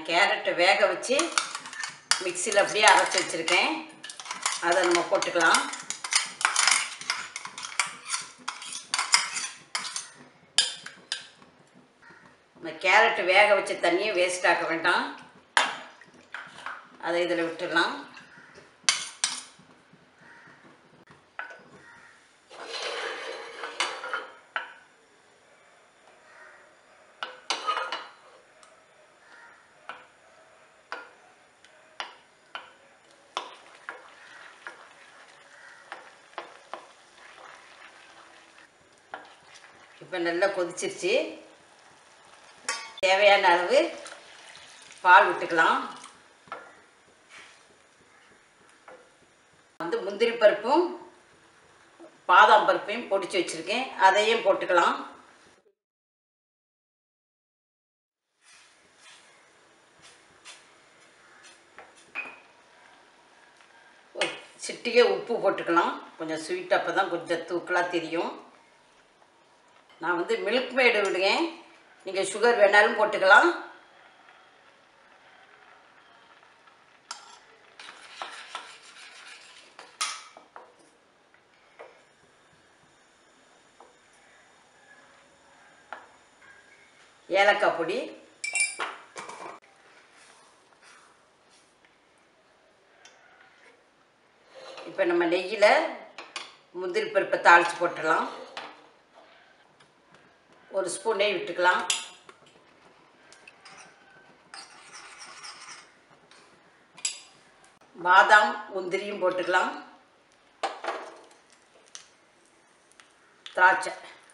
கேரட்டை வேக வச்சு மிக்சியில் அப்படியே அரைச்சி வச்சுருக்கேன் அதை நம்ம போட்டுக்கலாம் இந்த கேரட் வேக வச்ச தண்ணியை வேஸ்ட் ஆக்க வேண்டாம் அதை இதில் விட்டுடலாம் இப்போ நல்லா கொதிச்சிருச்சு தேவையான அளவு பால் விட்டுக்கலாம் வந்து முந்திரி பருப்பும் பாதாம் பருப்பையும் பொடிச்சு வச்சுருக்கேன் அதையும் போட்டுக்கலாம் ஒரு சிட்டிகை உப்பு போட்டுக்கலாம் கொஞ்சம் ஸ்வீட் அப்போ தான் கொஞ்சம் தூக்கலாக தெரியும் நான் வந்து மில்க் மேடு விடுங்க நீங்கள் சுகர் வேணாலும் போட்டுக்கலாம் ஏலக்காய் பொடி இப்போ நம்ம நெய்யில் முந்திரி பருப்பை தாளித்து போட்டுடலாம் ஒரு ஸ்பூன் நெய் விட்டுக்கலாம் பாதாம் முந்திரியும் போட்டுக்கலாம் திராட்சை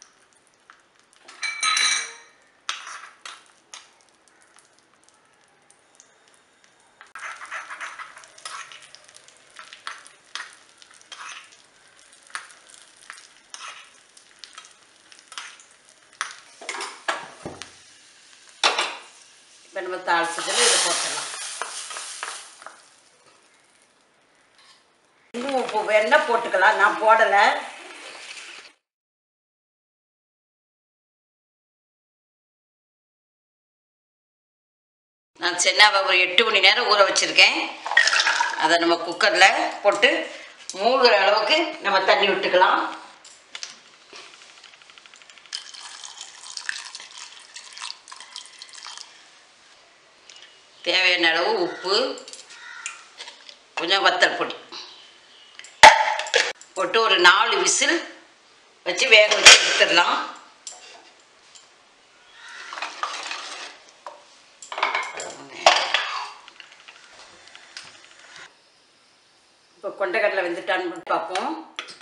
இப்போ நம்ம தாளிச்சதில் இதை போட்டுடலாம் இன்னும் உப்பு வேணா போட்டுக்கலாம் நான் போடலை நான் சென்னாவை ஒரு எட்டு மணி நேரம் ஊற வச்சுருக்கேன் அதை நம்ம குக்கரில் போட்டு மூழ்கிற அளவுக்கு நம்ம தண்ணி விட்டுக்கலாம் தேவையான அளவு உப்பு கொஞ்சம் வத்தல் பொடி போட்டு ஒரு நாலு விசில் வச்சு வேக வச்சு எடுத்துடலாம் இப்போ கொண்டக்கடலை வெந்துட்டான்னு பார்ப்போம்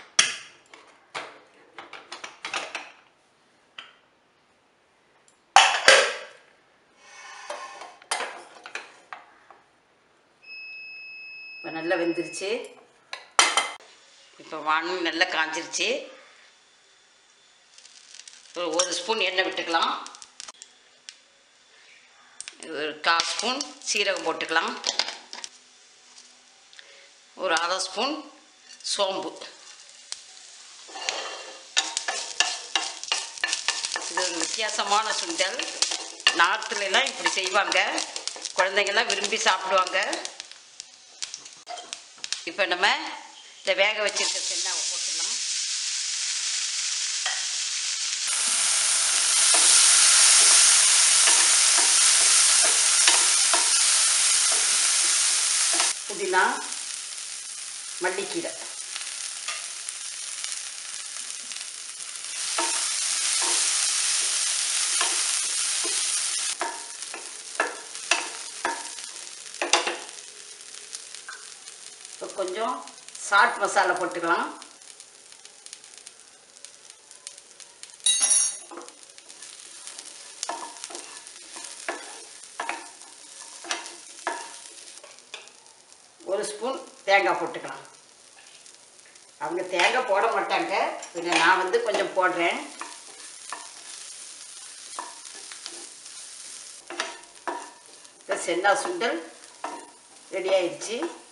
இப்போ நல்லா வெந்துருச்சு இப்போ வானல் நல்லா காஞ்சிருச்சு ஒரு ஒரு ஸ்பூன் எண்ணெய் விட்டுக்கலாம் ஒரு கால் ஸ்பூன் சீரகம் போட்டுக்கலாம் ஒரு அரை ஸ்பூன் சோம்பு இது ஒரு வித்தியாசமான சுண்டல் நார்த்துலலாம் இப்படி செய்வாங்க குழந்தைங்கள்லாம் விரும்பி சாப்பிடுவாங்க இப்போ நம்ம இதை வேக வச்சிருக்க சென்னாவை போட்டுடலாம் புதினா மல்லிக்கீரை இப்போ கொஞ்சம் சாட் மசாலா போட்டுக்கலாம் ஒரு ஸ்பூன் தேங்காய் போட்டுக்கலாம் அவங்க தேங்காய் போட மாட்டாங்க பின்ன நான் வந்து கொஞ்சம் போடுறேன் இப்போ சென்னா சுண்டல் ரெடி ஆயிடுச்சு